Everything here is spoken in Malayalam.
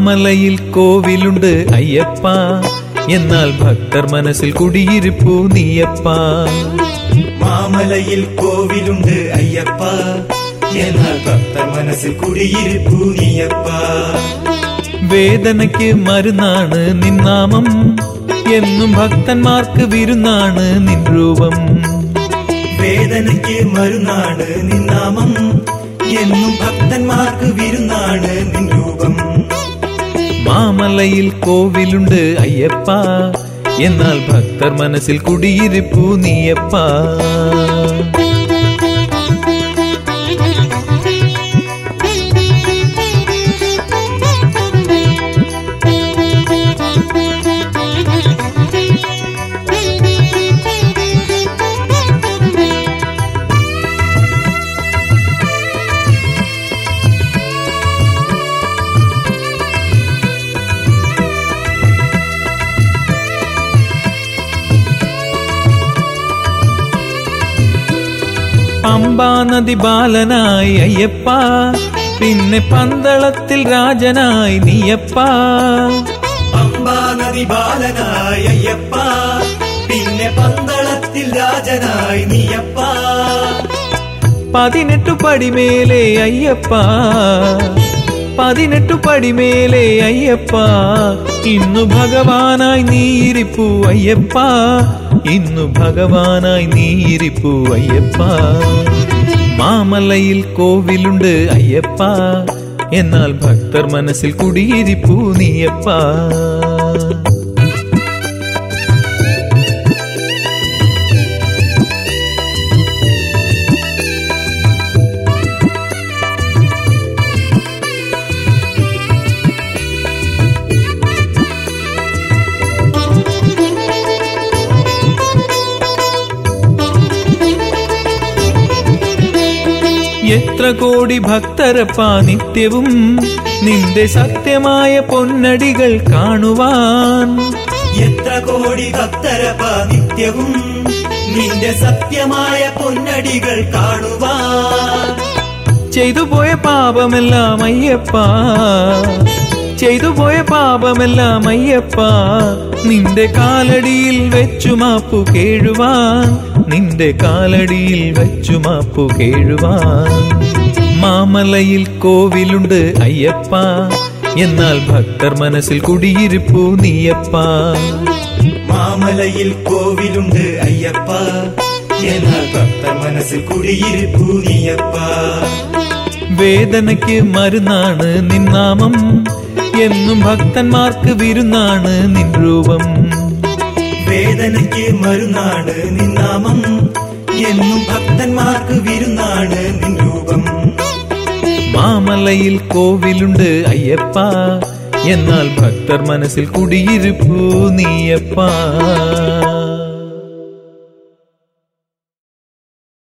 മാമലയിൽ കോവിലുണ്ട് അയ്യപ്പ എന്നാൽ ഭക്തർ മനസ്സിൽ കുടിയിരിപ്പു നീയപ്പ മാമലയിൽ കോവിലുണ്ട് അയ്യപ്പ എന്നാൽ ഭക്തർ മനസ്സിൽ കുടിയിരിപ്പു നീയപ്പ വേദനയ്ക്ക് മരുന്നാണ് നിന്നാമം എന്നും ഭക്തന്മാർക്ക് വിരുന്നാണ് നിൻ രൂപം വേദനയ്ക്ക് മരുന്നാണ് നിന്നാമം എന്നും ഭക്തന്മാർക്ക് വിരുന്നാണ് നിൻ രൂപം മാമലയിൽ കോവിലുണ്ട് അയ്യപ്പ എന്നാൽ ഭക്തർ മനസ്സിൽ കുടിയിരിപ്പു നീയപ്പ പമ്പാ നദി ബാലനായി അയ്യപ്പ പിന്നെ പന്തളത്തിൽ രാജനായി നീയപ്പ പമ്പാ നദി ബാലനായ അയ്യപ്പ പിന്നെ പന്തളത്തിൽ രാജനായി നീയപ്പ പതിനെട്ടു പടിമേലെ അയ്യപ്പ പതിനെട്ടു പടിമേലെ അയ്യപ്പ ഇന്നു ഭഗവാനായി നീയിരിപ്പു അയ്യപ്പ ഇന്നു ഭഗവാനായി നീയിരിപ്പു അയ്യപ്പ മാമലയിൽ കോവിലുണ്ട് അയ്യപ്പ എന്നാൽ ഭക്തർ മനസ്സിൽ കുടിയിരിപ്പു നീയപ്പ എത്ര കോടി ഭക്തരപ്പാ നിത്യവും നിന്റെ സത്യമായ പൊന്നടികൾ കാണുവാൻ എത്ര കോടി ഭക്തരപ്പ നിത്യവും നിന്റെ സത്യമായ പൊന്നടികൾ കാണുവാൻ ചെയ്തു പോയ പാപമെല്ലാം അയ്യപ്പ ചെയ്തു പോയ പാപമെല്ലാം അയ്യപ്പ നിന്റെ കാലടിയിൽ വെച്ചു മാപ്പു കേഴുവാൻ നിന്റെ കാലടിയിൽ വെച്ചു മാപ്പു കേഴുവാൻ മാമലയിൽ കോവിലുണ്ട് അയ്യപ്പ എന്നാൽ ഭക്തർ മനസ്സിൽ കുടിയിരിപ്പു നീയപ്പ മാമലയിൽ കോവിലുണ്ട് അയ്യപ്പ എന്നാൽ ഭക്തർ മനസ്സിൽ കുടിയിരിപ്പു നീയപ്പ വേദനയ്ക്ക് മരുന്നാണ് നിന്നാമം എന്നും ഭക്തന്മാർക്ക് വിരുന്നാണ് നിൻ രൂപം വേദനയ്ക്ക് മരുന്നാണ് നിന്നാമം എന്നും ഭക്തന്മാർക്ക് വിരുന്നാണ് നിൻ രൂപം മാമലയിൽ കോവിലുണ്ട് അയ്യപ്പ എന്നാൽ ഭക്തർ മനസ്സിൽ കുടിയിരിപ്പു നീയപ്പ